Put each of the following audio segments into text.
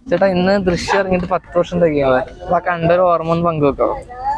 ചേട്ടാ ഇന്ന് ദൃശ്യം ഇറങ്ങിയിട്ട് പത്ത് വർഷം തികയാണ് അപ്പൊ ആ കണ്ടൊരു ഓർമ്മ ഒന്ന് പങ്കുവെക്കോ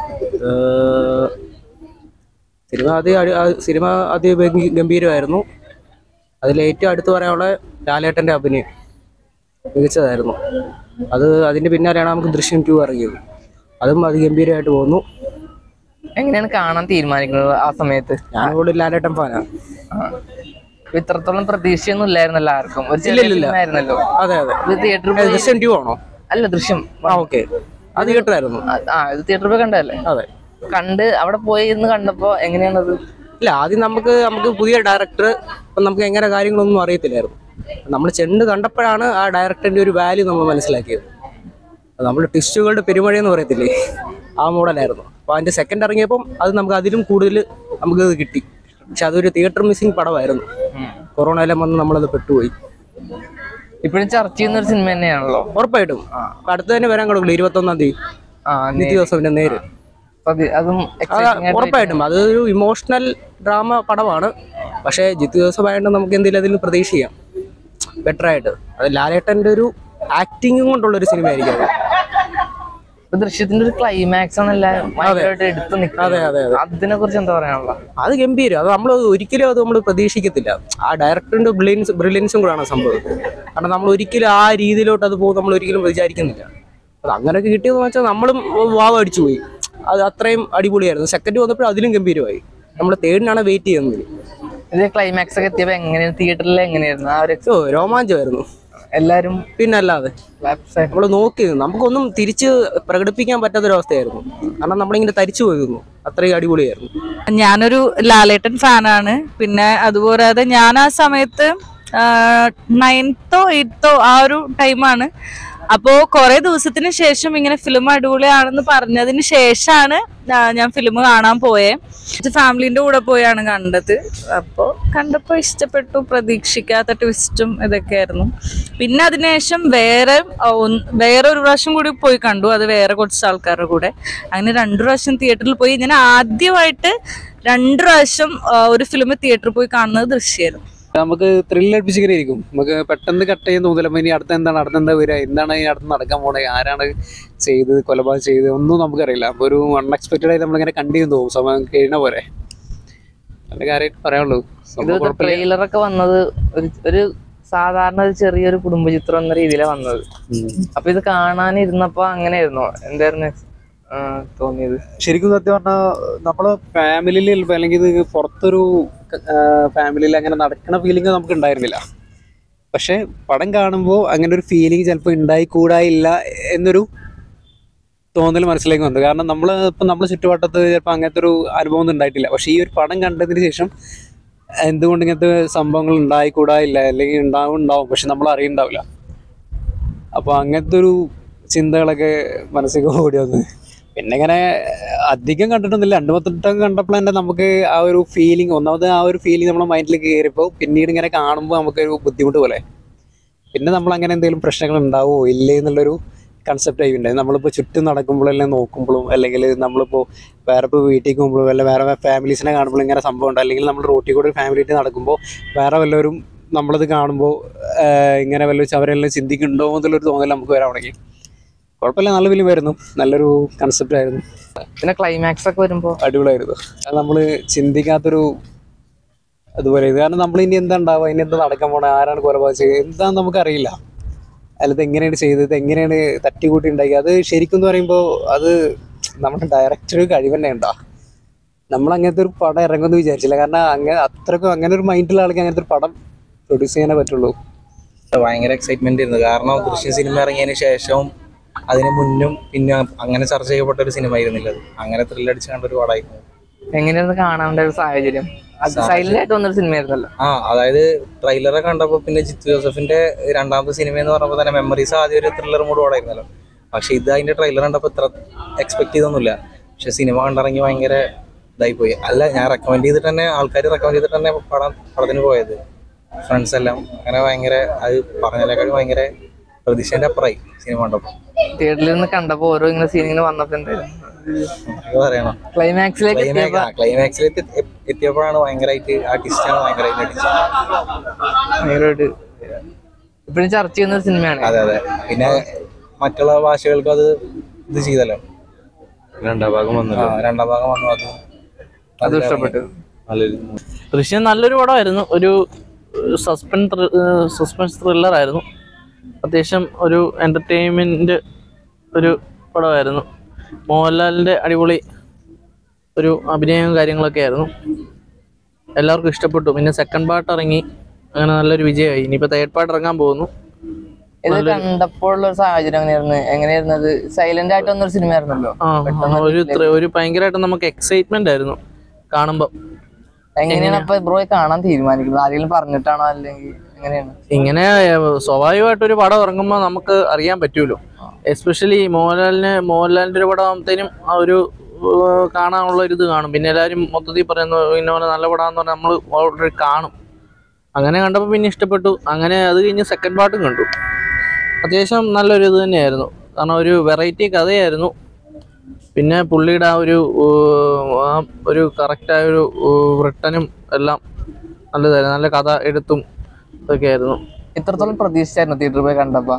ഏഹ് സിനിമ ആദ്യം അടി- ആ സിനിമ ആദ്യം ഭംഗി- ഗംഭീരമായിരുന്നു അതിൽ ഏറ്റവും അടുത്ത് പറയാനുള്ള ലാലേട്ടൻ്റെ അഭിനയം മികച്ചതായിരുന്നു അത് അതിൻ്റെ പിന്നാലെയാണ് നമുക്ക് ദൃശ്യം ടു ഇറങ്ങിയത് അതും അതിഗംഭീരമായിട്ട് പോകുന്നു എങ്ങനെയാണ് കാണാൻ തീരുമാനിക്കുന്നത് ആ സമയത്ത് ഞാൻ കൂടുതൽ ലാലേട്ടൻ ഫാനാണ് ആ. ഇപ്പൊ ഇത്രത്തോളം പ്രതീക്ഷയൊന്നും ഇല്ലായിരുന്നല്ലോ ആർക്കും ഒരു ചെറിയ ഇല്ലില്ല. സിനിമ ആയിരുന്നല്ലോ അതെ അതെ ഇത് തിയേറ്ററിൽ ഏ, പോയി ദൃശ്യം ടു ആണോ അല്ല ദൃശ്യം ആ ഓക്കെ അത് തിയേറ്ററായിരുന്നു ആ, ആ ഇത് തിയേറ്ററിൽ പോയി കണ്ടതല്ലേ അതെ കണ്ട് അവിടെ പോയി ഇന്ന് കണ്ടപ്പോ എങ്ങനെയാണത് ഇല്ല ആദ്യം നമുക്ക് നമുക്ക് പുതിയ ഡയറക്ടർ ഇപ്പം നമുക്ക് എങ്ങനെ കാര്യങ്ങളൊന്നും അറിയത്തില്ലായിരുന്നു നമ്മൾ ചെണ്ട് കണ്ടപ്പോഴാണ് ആ ഡയറക്ടറിന്റെ ഒരു വാല്യൂ നമ്മൾ മനസ്സിലാക്കിയത് നമ്മൾ ട്വിസ്റ്റുകളുടെ പെരുമഴ എന്ന് പറയത്തില്ലേ ആ മോഡലായിരുന്നു അപ്പോൾ അതിന്റെ സെക്കൻഡ് ഇറങ്ങിയപ്പം അത് നമുക്ക് അതിലും കൂടുതൽ നമുക്ക് ഇത് കിട്ടി പക്ഷെ അതൊരു തിയേറ്റർ മിസ്സിങ് പടമായിരുന്നു കൊറോണയെല്ലാം വന്ന് നമ്മളത് പെട്ടുപോയി ഇപ്പോഴും ചർച്ച ചെയ്യുന്ന ഒരു സിനിമ തന്നെയാണല്ലോ ഉറപ്പായിട്ടും അപ്പൊ അടുത്ത് തന്നെ വരാൻ കൊടുക്കില്ല ഇരുപത്തൊന്നാം തീയതി ആ നിത്യ ദിവസത്തിന്റെ നേര് അപ്പൊ അത് അതും അത് exciting ആയിട്ട് ഉറപ്പായിട്ടും അതൊരു ഇമോഷണൽ ഡ്രാമ പടമാണ് പക്ഷേ ജിത്തു ജോസഫായിട്ട് നമുക്ക് എന്തെങ്കിലും അതിൽ പ്രതീക്ഷിക്കാം ബെറ്റർ ആയിട്ട് അത് ലാലേട്ടന്റെ ഒരു ആക്ടിങ്ങും കൊണ്ടുള്ള ഒരു സിനിമ ആയിരിക്കും അത്. ഇപ്പൊ ദൃശ്യത്തിന്റെ ഒരു ക്ലൈമാക്സ് ആണ് എല്ലാവരും ഭയങ്കരമായിട്ട് എടുത്തു അതെ അതെ അതെ അതിനെ കുറിച്ച് എന്താ പറയാനുള്ള അത് ഗംഭീരം അത് നമ്മൾ ഒരിക്കലും അത് നമ്മൾ പ്രതീക്ഷിക്കത്തില്ല ആ ഡയറക്ടറിന്റെ ബ്രില്യൻസ് ബ്രില്യൻസും കൂടാണ് സംഭവം കാരണം നമ്മൾ ഒരിക്കലും ആ രീതിയിലോട്ട് അത് പോകും നമ്മൾ ഒരിക്കലും വിചാരിക്കുന്നില്ല അത് അങ്ങനെയൊക്കെ കിട്ടിയതെന്ന് വെച്ചാൽ നമ്മളും വാവ അടിച്ചു പോയി അത് അത്രയും അടിപൊളിയായിരുന്നു സെക്കൻഡ് വന്നപ്പോൾ അതിലും ഗംഭീരമായി നമ്മൾ തേർഡിനാണ് വെയിറ്റ് ചെയ്യുന്നത് ഇത് ക്ലൈമാക്സ് ഒക്കെ എത്തിയപ്പോ എങ്ങനെയാണ് തിയേറ്ററിൽ എങ്ങനെയായിരുന്നു ആ ഒരു ഓ രോമാഞ്ചമായിരുന്നു എല്ലാരും പിന്നല്ലാതെ വെബ്സൈറ്റ് നമ്മൾ നോക്കി നമുക്കൊന്നും തിരിച്ച് പ്രകടിപ്പിക്കാൻ പറ്റാത്തൊരവസ്ഥയായിരുന്നു കാരണം നമ്മളിങ്ങനെ തരിച്ചു പോയിരുന്നു അത്രയും അടിപൊളിയായിരുന്നു ഞാനൊരു ലാലേട്ടൻ ഫാനാണ് പിന്നെ അതുപോരാതെ ഞാൻ ആ സമയത്ത് നയൻത്തോ എയ്ത്തോ ആ ഒരു ടൈമാണ് അപ്പോ കുറെ ദിവസത്തിന് ശേഷം ഇങ്ങനെ ഫിലിം അടിപൊളിയാണെന്ന് പറഞ്ഞതിന് ശേഷമാണ് ഞാൻ ഫിലിം കാണാൻ പോയേ ഫാമിലിന്റെ കൂടെ പോയാണ് കണ്ടത് അപ്പോ കണ്ടപ്പോ ഇഷ്ടപ്പെട്ടു പ്രതീക്ഷിക്കാത്ത ട്വിസ്റ്റും ഇതൊക്കെയായിരുന്നു പിന്നെ അതിനുശേഷം വേറെ ആ, ഒന്ന് വേറെ ഒരു പ്രാവശ്യം കൂടി പോയി കണ്ടു അത് വേറെ കുറച്ച് ആൾക്കാരുടെ കൂടെ അങ്ങനെ രണ്ടു പ്രാവശ്യം തിയേറ്ററിൽ പോയി ഞാൻ ആദ്യമായിട്ട് രണ്ട് പ്രാവശ്യം ആ, ഒരു ഫിലിം തിയേറ്ററിൽ പോയി കാണുന്നത് ദൃശ്യമായിരുന്നു നമുക്ക് ത്രില്ല് അടിപ്പിച്ചിങ്ങനെ ഇരിക്കും നമുക്ക് പെട്ടെന്ന് കട്ട് ചെയ്യാൻ തോന്നില്ല ഇനി അടുത്ത എന്താണ് അടുത്ത എന്താ വരിക എന്താണ് ഇനി അടുത്ത് നടക്കാൻ പോണേ ആരാണ് ചെയ്തത് കൊലപാതകം ചെയ്തത് ഒന്നും നമുക്കറിയില്ല അപ്പോൾ ഒരു അൺഎക്സ്പെക്റ്റഡ് ആയി നമ്മളിങ്ങനെ കണ്ടിരുന്നു പോകും സമയം കഴിയുന്ന പോലെ നല്ല കാര്യമായിട്ട് പറയാനുള്ളൂ സംഭവം ഇത് കുഴപ്പമില്ല. ട്രെയിലറൊക്കെ വന്നത് ഒരു ഒരു സാധാരണ ഒരു ചെറിയൊരു കുടുംബചിത്രം എന്ന രീതിയിലാണ് വന്നത് ഉം. അപ്പൊ ഇത് കാണാനിരുന്നപ്പോ അങ്ങനെയായിരുന്നോ എന്തായിരുന്നു ആ, തോന്നിയത് ശരിക്കും സത്യം പറഞ്ഞാൽ നമ്മള് ഫാമിലിയിൽ ചിലപ്പോൾ അല്ലെങ്കിൽ ഇത് പുറത്തൊരു ഫാമിലിയിൽ അങ്ങനെ നടക്കുന്ന ഫീലിംഗ് നമുക്ക് ഉണ്ടായിരുന്നില്ല പക്ഷെ പടം കാണുമ്പോൾ അങ്ങനെ ഒരു ഫീലിംഗ് ചിലപ്പോൾ ഉണ്ടായിക്കൂടായില്ല എന്നൊരു തോന്നൽ മനസ്സിലേക്ക് വന്നു കാരണം നമ്മൾ ഇപ്പം നമ്മുടെ ചുറ്റുവട്ടത്ത് ചിലപ്പോൾ അങ്ങനത്തെ ഒരു അനുഭവം ഒന്നും ഉണ്ടായിട്ടില്ല പക്ഷേ ഈ ഒരു പടം കണ്ടതിന് ശേഷം എന്തുകൊണ്ട് ഇങ്ങനത്തെ സംഭവങ്ങൾ ഉണ്ടായിക്കൂടായില്ല അല്ലെങ്കിൽ ഉണ്ടാവും ഉണ്ടാവും പക്ഷെ നമ്മൾ അറിയുന്നുണ്ടാവില്ല അപ്പോൾ അങ്ങനത്തെ ഒരു ചിന്തകളൊക്കെ മനസ്സിലേക്ക് ഓടി വന്ന് പിന്നെ ഇങ്ങനെ അധികം കണ്ടിട്ടൊന്നുമില്ല രണ്ട് പത്തെട്ടൊക്കെ കണ്ടപ്പോൾ തന്നെ നമുക്ക് ആ ഒരു ഫീലിംഗ് ഒന്നാമത് ആ ഒരു ഫീലിംഗ് നമ്മുടെ മൈൻഡിലേക്ക് കയറിയപ്പോൾ പിന്നീട് ഇങ്ങനെ കാണുമ്പോൾ നമുക്കൊരു ബുദ്ധിമുട്ട് പോലെ പിന്നെ നമ്മൾ അങ്ങനെ എന്തെങ്കിലും പ്രശ്നങ്ങൾ ഉണ്ടാവുമോ ഇല്ലേ എന്നുള്ളൊരു കൺസെപ്റ്റ് ആയി ഉണ്ടായി നമ്മളിപ്പോൾ ചുറ്റും നടക്കുമ്പോഴെല്ലാം നോക്കുമ്പോഴും അല്ലെങ്കിൽ നമ്മളിപ്പോൾ വേറെ ഇപ്പോൾ വീട്ടിൽ പോകുമ്പോഴും അല്ല വേറെ ഫാമിലീസിനെ കാണുമ്പോഴും ഇങ്ങനെ സംഭവം ഉണ്ട് അല്ലെങ്കിൽ നമ്മൾ റോട്ടിൽ കൂടെ ഫാമിലി ആയിട്ട് നടക്കുമ്പോൾ വേറെ വല്ലവരും നമ്മളത് കാണുമ്പോൾ ഇങ്ങനെ വല്ല അവരെല്ലാം ചിന്തിക്കുന്നുണ്ടോ എന്നുള്ളൊരു തോന്നൽ നമുക്ക് വരാൻ തുടങ്ങി കുഴപ്പമില്ല നല്ല ഫിലിം ആയിരുന്നു നല്ലൊരു കൺസെപ്റ്റ് ആയിരുന്നു പിന്നെ ക്ലൈമാക്സ് ഒക്കെ വരുമ്പോ അടിപൊളിയായിരുന്നു അത് നമ്മൾ ചിന്തിക്കാത്തൊരു അതുപോലെ ഇത് കാരണം നമ്മൾ ഇനി എന്താ ഉണ്ടാവുക ഇനി എന്താ നടക്കാൻ പോണേ ആരാണ് കൊലപാതകം ചെയ്തത് എന്താന്ന് നമുക്കറിയില്ല അല്ലാതെ എങ്ങനെയാണ് ചെയ്തത് എങ്ങനെയാണ് തട്ടിക്കൂട്ടി ഉണ്ടാക്കി അത് ശരിക്കും എന്ന് പറയുമ്പോൾ അത് നമ്മുടെ ഡയറക്ടർ കഴിവ് തന്നെ ഉണ്ടോ നമ്മൾ അങ്ങനത്തെ ഒരു പടം ഇറങ്ങുമെന്ന് വിചാരിച്ചില്ല കാരണം അങ്ങനെ അത്രക്കും അങ്ങനെ ഒരു മൈൻഡിലുള്ള ആൾക്ക് അങ്ങനത്തെ ഒരു പടം പ്രൊഡ്യൂസ് ചെയ്യാനേ പറ്റുള്ളൂ ഭയങ്കര എക്സൈറ്റ്മെന്റ് ആയിരുന്നു കാരണം ദൃശ്യം സിനിമ ഇറങ്ങിയതിന് ശേഷവും അതിന് മുന്നും പിന്നെ അങ്ങനെ ചർച്ച ചെയ്യപ്പെട്ട ഒരു സിനിമ ആയിരുന്നില്ല അത് അങ്ങനെ ത്രില്ലടിച്ച് കണ്ട ഒരു പടമായിരുന്നു എങ്ങനെയായിരുന്നു കാണാനുള്ള ഒരു സാഹചര്യം അത് സൈലന്റ് ആയിട്ട് വന്നൊരു സിനിമയായിരുന്നല്ലോ ആ അതായത് ട്രെയിലറെ കണ്ടപ്പോൾ പിന്നെ ജിത്തു ജോസഫിന്റെ രണ്ടാമത്തെ സിനിമ എന്ന് പറഞ്ഞപ്പോൾ തന്നെ മെമ്മറീസ് ആദ്യം ഒരു ത്രില്ലർ മൂഡ് പടമായിരുന്നല്ലോ പക്ഷെ ഇത് അതിന്റെ ട്രെയിലർ കണ്ടപ്പോൾ ഇത്ര എക്സ്പെക്ട് ചെയ്തൊന്നുമില്ല പക്ഷെ സിനിമ കണ്ടിറങ്ങി ഭയങ്കര ഇതായി പോയി അല്ല ഞാൻ റെക്കമെൻഡ് ചെയ്തിട്ട് തന്നെ ആൾക്കാർ റെക്കമെൻഡ് ചെയ്തിട്ട് തന്നെ പടം പടത്തിന് പോയത് ഫ്രണ്ട്സ് എല്ലാം അങ്ങനെ ഭയങ്കര അത് പറഞ്ഞതിനേക്കാൾ ഭയങ്കര പ്രതീക്ഷേന്റെ അപ്പുറമായി സിനിമ കണ്ടപ്പോൾ തിയേറ്ററിൽ നിന്ന് കണ്ടപ്പോ ഓരോ ഇങ്ങനെ സീൻ ഇങ്ങനെ വന്നപ്പോ എന്തായിരുന്നു ഇത് പറയണം ക്ലൈമാക്സിലേക്ക് എത്തിയപ്പോ ക്ലൈമാക്സിലേക്ക് എത്തിയപ്പോഴാണ് ഭയങ്കരമായിട്ട് ആ ടിസ്റ്റാണ് ഭയങ്കരമായിട്ട് അടിച്ചത് ഭയങ്കരമായിട്ട് ഇപ്പോഴും ചർച്ച ചെയ്യുന്ന ഒരു സിനിമയാണ് അതെ അതെ പിന്നെ മറ്റുള്ള ഭാഷകൾക്കും അത് ഇത് ചെയ്തല്ലോ രണ്ടാം ഭാഗം വന്നു ആ, രണ്ടാം ഭാഗം വന്നു അത് അത് ഇഷ്ടപ്പെട്ടു നല്ലൊരു ദൃശ്യം നല്ലൊരു പടമായിരുന്നു ഒരു സസ്പെൻസ് സസ്പെൻസ് ത്രില്ലർ ആയിരുന്നു അത്യാവശ്യം ഒരു എൻ്റർടൈൻമെൻറ്റ് ഒരു പടമായിരുന്നു മോഹൻലാലിൻ്റെ അടിപൊളി ഒരു അഭിനയവും കാര്യങ്ങളൊക്കെ ആയിരുന്നു എല്ലാവർക്കും ഇഷ്ടപ്പെട്ടു പിന്നെ സെക്കൻഡ് പാർട്ട് ഇറങ്ങി അങ്ങനെ നല്ലൊരു വിജയമായി ഇനിയിപ്പോൾ തേർഡ് പാർട്ട് ഇറങ്ങാൻ പോകുന്നു ഇത് കണ്ടപ്പോൾ ഉള്ള ഒരു സാഹചര്യം എങ്ങനെയായിരുന്നു എങ്ങനെയായിരുന്നു അത് സൈലന്റ് ആയിട്ട് വന്നൊരു സിനിമ ആയിരുന്നല്ലോ ആ ഒരു ത്ര- ഒരു ഭയങ്കരമായിട്ട് നമുക്ക് എക്സൈറ്റ്മെന്റ് ആയിരുന്നു കാണുമ്പോൾ എങ്ങനെയാണ് അപ്പൊ ബ്രോയെ കാണാൻ തീരുമാനിക്കുന്നത് ആരെങ്കിലും പറഞ്ഞിട്ടാണോ അല്ലെങ്കിൽ എങ്ങനെയാണ് ഇങ്ങനെ ഏഹ്, സ്വാഭാവികമായിട്ട് ഒരു പടം ഇറങ്ങുമ്പോൾ നമുക്ക് അറിയാൻ പറ്റുമല്ലോ എസ്പെഷ്യലി മോഹൻലാലിന് മോഹൻലാലിന്റെ ഒരു പടമാകുമ്പോഴത്തേനും ആ ഒരു ഏഹ്, കാണാനുള്ള ഒരു ഇത് കാണും പിന്നെ എല്ലാവരും മൊത്തത്തിൽ പറയുന്നു ഇന്ന പോലെ നല്ല പടമാന്ന് പറഞ്ഞാൽ നമ്മൾ ഓൾറെഡി കാണും അങ്ങനെ കണ്ടപ്പോൾ പിന്നെ ഇഷ്ടപ്പെട്ടു അങ്ങനെ അത് കഴിഞ്ഞ് സെക്കൻഡ് പാർട്ടും കണ്ടു അത്യാവശ്യം നല്ലൊരു ഇത് തന്നെയായിരുന്നു കാരണം ഒരു വെറൈറ്റി കഥയായിരുന്നു പിന്നെ പുള്ളിയുടെ ആ ഒരു ഏഹ്, ആ ഒരു കറക്റ്റായ ഒരു റിട്ടനും എല്ലാം നല്ലതായിരുന്നു നല്ല കഥ എടുത്തും ഇതൊക്കെ ആയിരുന്നു ഇത്രത്തോളം പ്രതീക്ഷിച്ചായിരുന്നു തിയേറ്ററിൽ പോയി കണ്ടപ്പോ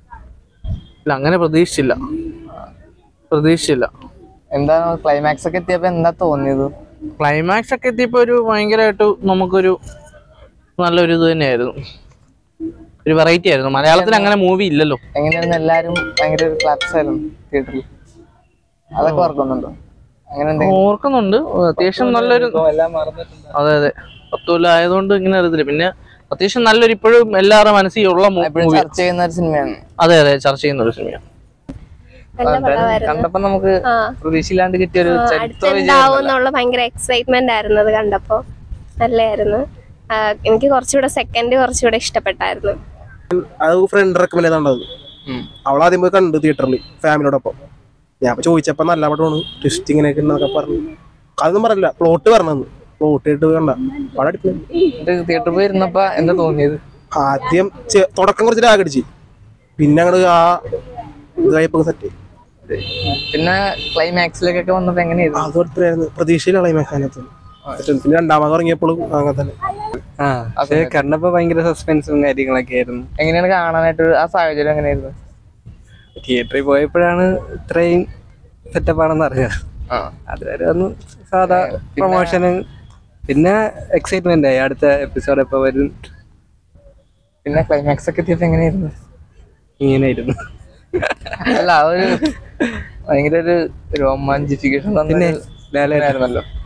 ഇല്ല അങ്ങനെ പ്രതീക്ഷിച്ചില്ല പ്രതീക്ഷിച്ചില്ല എന്താ ക്ലൈമാക്സ് ഒക്കെ എത്തിയപ്പോ എന്താ തോന്നിയത് ക്ലൈമാക്സ് ഒക്കെ എത്തിയപ്പോൾ ഒരു ഭയങ്കരമായിട്ട് നമുക്കൊരു നല്ലൊരു ഇത് തന്നെയായിരുന്നു ഒരു വെറൈറ്റി ആയിരുന്നു മലയാളത്തിൽ അങ്ങനെ മൂവി ഇല്ലല്ലോ എങ്ങനെയായിരുന്നു എല്ലാരും ഭയങ്കര ഒരു ക്ലാപ്സ് ആയിരുന്നു തിയേറ്ററിൽ അതൊക്കെ ഓർക്കുന്നുണ്ടോ അങ്ങനെ എന്തെങ്കിലും ഓർക്കുന്നുണ്ട് അത്യാവശ്യം നല്ലൊരു അതെ അതെ പത്ത് കൊല്ലം ആയതുകൊണ്ട് ഇങ്ങനെ അറിയത്തില്ല പിന്നെ അത്യാവശ്യം നല്ലൊരു ഇപ്പോഴും എല്ലാവരുടെ മനസ്സിൽ ഉള്ള എപ്പോഴും മൂവി ചർച്ച ചെയ്യുന്ന ഒരു സിനിമയാണ് അതെ അതെ ചർച്ച ചെയ്യുന്ന ഒരു സിനിമയാണ് നല്ല പടമായിരുന്നു കണ്ടപ്പോ നമുക്ക് ആ പ്രതീക്ഷയില്ലാണ്ട് കിട്ടിയ ഒരു ചരിത്ര അടുത്തുണ്ടാവും വിജയം എന്നുള്ള ഭയങ്കര എക്സൈറ്റ്മെന്റ് ആയിരുന്നു അത് കണ്ടപ്പോ നല്ലായിരുന്നു ആ, എനിക്ക് കുറച്ചുകൂടെ സെക്കൻഡ് കുറച്ചുകൂടെ ഇഷ്ടപ്പെട്ടായിരുന്നു അത് ഫ്രണ്ട് റെക്കമെൻഡ് ചെയ്താണ്ടത് അവൾ ആദ്യം പോയി കണ്ടു തിയേറ്ററിൽ ഫാമിലിയോടൊപ്പം ഞാൻ ഇപ്പൊ ചോദിച്ചപ്പോ നല്ല പടമാണ് ട്വിസ്റ്റ് ഇങ്ങനെയൊക്കെ ഉണ്ടെന്നൊക്കെ പറഞ്ഞു അതൊന്നും പറഞ്ഞില്ല പ്ലോട്ട് പറഞ്ഞത് പ്ലോട്ട് ഇട്ട് കണ്ട പടം അടിപൊളി തിയേറ്ററിൽ പോയി ഇരുന്നപ്പോ എന്താ തോന്നിയത് ആദ്യം ചെ- തുടക്കം കുറച്ച് ലാഗടിച്ച് പിന്നെ അങ്ങോട്ട് ആ ഇതായപ്പോ സെറ്റ് പിന്നെ ക്ലൈമാക്സിലേക്കൊക്കെ വന്നപ്പോ എങ്ങനെയായിരുന്നു അത് ഒത്തിരിയായിരുന്നു പ്രതീക്ഷയിലുള്ള അതിനകത്ത് പിന്നെ രണ്ടാം ഭാഗം ഇറങ്ങിയപ്പോഴും അങ്ങനെ തന്നെ ആ പക്ഷേ കണ്ടപ്പോ ഭയങ്കര സസ്പെൻസും കാര്യങ്ങളൊക്കെ ആയിരുന്നു എങ്ങനെയാണ് കാണാനായിട്ട് ആ സാഹചര്യം എങ്ങനെയായിരുന്നു തിയേറ്ററിൽ പോയപ്പോഴാണ് ഇത്രയും സെറ്റപ്പ് ആണെന്ന് അറിയാം ആ അതുവരെ ഒന്ന് സാധാ പ്രൊമോഷന് പിന്നെ എക്സൈറ്റ്മെന്റ് ആയി അടുത്ത എപ്പിസോഡ് എപ്പോ വരും പിന്നെ ക്ലൈമാക്സ് ഒക്കെ എത്തിയപ്പോ എങ്ങനെയായിരുന്നു ഇങ്ങനെയായിരുന്നു അല്ല ആ ഒരു ഭയങ്കര ഒരു രോമാഞ്ചിഫിക്കേഷൻ പിന്നെ ലാലേട്ടൻ ആയിരുന്നല്ലോ